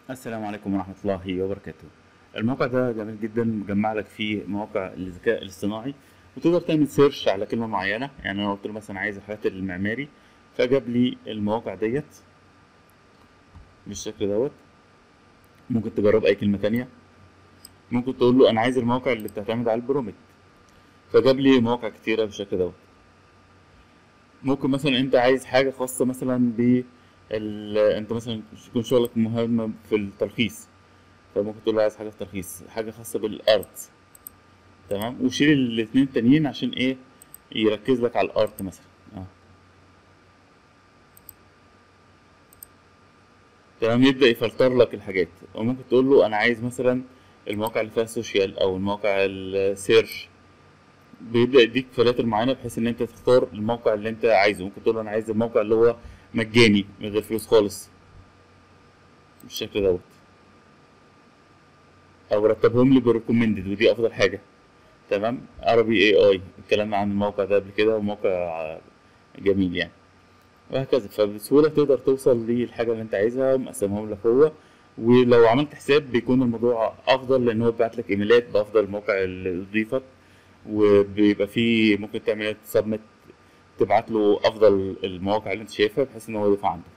السلام عليكم ورحمة الله وبركاته الموقع ده جميل جدا مجمع لك فيه مواقع الذكاء الاصطناعي وتقدر تعمل سيرش على كلمة معينة يعني أنا قلت له مثلا عايز الحاجات المعماري فجاب لي المواقع ديت بالشكل دوت ممكن تجرب أي كلمة تانية ممكن تقول له أنا عايز المواقع اللي بتعتمد على البرومت فجاب لي مواقع كتيرة بالشكل دوت ممكن مثلا أنت عايز حاجة خاصة مثلا ب ال... انت مثلا يكون شغلك مهم في التلخيص فممكن تقول له عايز حاجه في التلخيص حاجه خاصه بالارت تمام وشيل الاثنين التانيين عشان ايه يركز لك على الارت مثلا اه تمام يبدا يفلتر لك الحاجات وممكن تقول له انا عايز مثلا المواقع اللي فيها سوشيال او المواقع السيرش بيبدا يديك فلاتر معينه بحيث ان انت تختار الموقع اللي انت عايزه ممكن تقول له انا عايز الموقع اللي هو مجاني من غير فلوس خالص بالشكل دوت او رتبهم لي بريكومندد ودي افضل حاجه تمام عربي اي اي الكلام عن الموقع ده قبل كده وموقع جميل يعني وهكذا فبسهوله تقدر توصل للحاجه اللي انت عايزها مقسمهم لك هو ولو عملت حساب بيكون الموضوع افضل لان هو بيبعت لك ايميلات بافضل الموقع اللي ضيفك وبيبقى فيه ممكن تعمل سبمت تبعت له افضل المواقع اللي انت شايفها بحيث ان هو يضيفها عندك